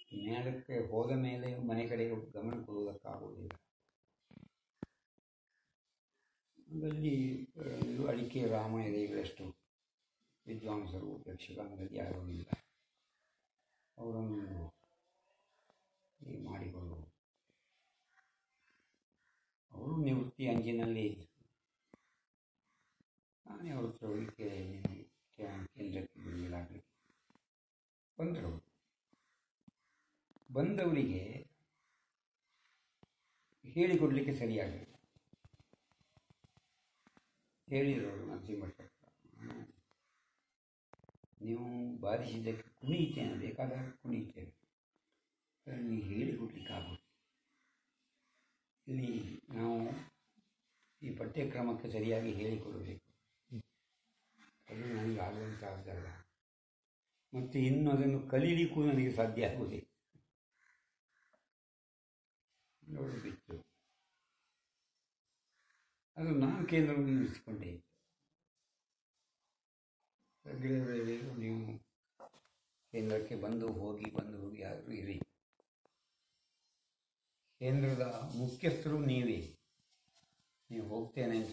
ಮೇಳಕ್ಕೆ ಹೋದ ಮೇಲೆ ಮನೆ ಕಡೆಗೆ ಗಮನ ಕೊಡುವುದಕ್ಕಾಗುವುದಿಲ್ಲ ಅಲ್ಲಿ ಆ, ಇದು ಅಡಿಕೆ ರಾಮ ಎಲೆಗಳಷ್ಟು ವಿದ್ವಾಂಸರು ಯಕ್ಷಗಾನದಲ್ಲಿ ಯಾರೂ ಇಲ್ಲ ಅವರನ್ನು ಈ ಮಾಡಿಕೊಳ್ಳುವುದು ಅವರು ನಿವೃತ್ತಿ ಅಂಚಿನಲ್ಲಿ ನಾನೇ ಅವ್ರ ಹತ್ರ ಹೋಗಿ ಕೇ- ಕೇ- ಕೇಂದ್ರಕ್ಕೆ ಬಿಡಲಾಗಲಿ ಬಂದರು ಬಂದವರಿಗೆ ಹೇಳಿಕೊಡಲಿಕ್ಕೆ ಸರಿಯಾಗಲಿಲ್ಲ ಹೇಳಿದರು ನರಸಿಂಹಟ್ಟ ನೀವು ಬಾಧಿಸಿದ್ದಕ್ಕೆ ಕುಣಿಯುತ್ತೇನೆ ಬೇಕಾದಾಗ ಕುಣಿಯುತ್ತೇನೆ ಆದರೆ ನೀವು ಹೇಳಿಕೊಡ್ಲಿಕ್ಕೆ ಆಗೋದು ಇಲ್ಲಿ ನಾವು ಈ ಪಠ್ಯಕ್ರಮಕ್ಕೆ ಸರಿಯಾಗಿ ಹೇಳಿಕೊಡಬೇಕು ಅದು ನನಗೆ ಆಗುವಂತಹದ್ದಲ್ಲ ಮತ್ತು ಇನ್ನು ಅದನ್ನು ಕಲೀಲಿಕ್ಕೂ ನನಗೆ ಸಾಧ್ಯ ಆಗುವುದಿಲ್ಲ ನೋಡಿ ಬಿತ್ತು ಅದು ನಾನು ಕೇಂದ್ರವನ್ನು ನಿಲ್ಲಿಸಿಕೊಂಡೆ ರೆಗ್ಯುಲರ್ ನೀವು ಕೇಂದ್ರಕ್ಕೆ ಬಂದು ಹೋಗಿ ಬಂದು ಹೋಗಿ ಆದರೂ ಇರಿ ಕೇಂದ್ರದ ಮುಖ್ಯಸ್ಥರು ನೀವೇ ನೀವು ಹೋಗ್ತೇನೆ ಅಂತ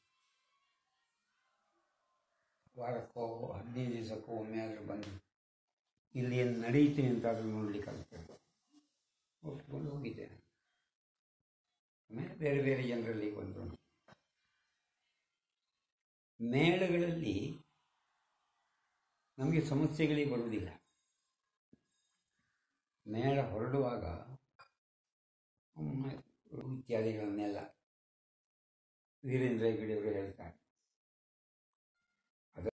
ವಾರಕ್ಕೋ ಹದಿನೈದು ದಿವಸಕ್ಕೋ ಒಮ್ಮೆ ಆದರೂ ಬಂದು ಇಲ್ಲಿ ಏನು ನಡೆಯುತ್ತೆ ಅಂತಾದರೂ ನೋಡಲಿಕ್ಕಾಗ್ತದೆ ಒಪ್ಪಿಕೊಂಡು ಹೋಗಿದ್ದೇನೆ ಆಮೇಲೆ ಬೇರೆ ಬೇರೆ ಜನರಲ್ಲಿ ಬಂದರು ಮೇಳಗಳಲ್ಲಿ ನಮಗೆ ಸಮಸ್ಯೆಗಳೇ ಬರುವುದಿಲ್ಲ ಮೇಳ ಹೊರಡುವಾಗ ಒಮ್ಮೆ ಇತ್ಯಾದಿಗಳನ್ನೆಲ್ಲ ವೀರೇಂದ್ರ ಹೆಗಡೆಯವರು ಹೇಳ್ತಾರೆ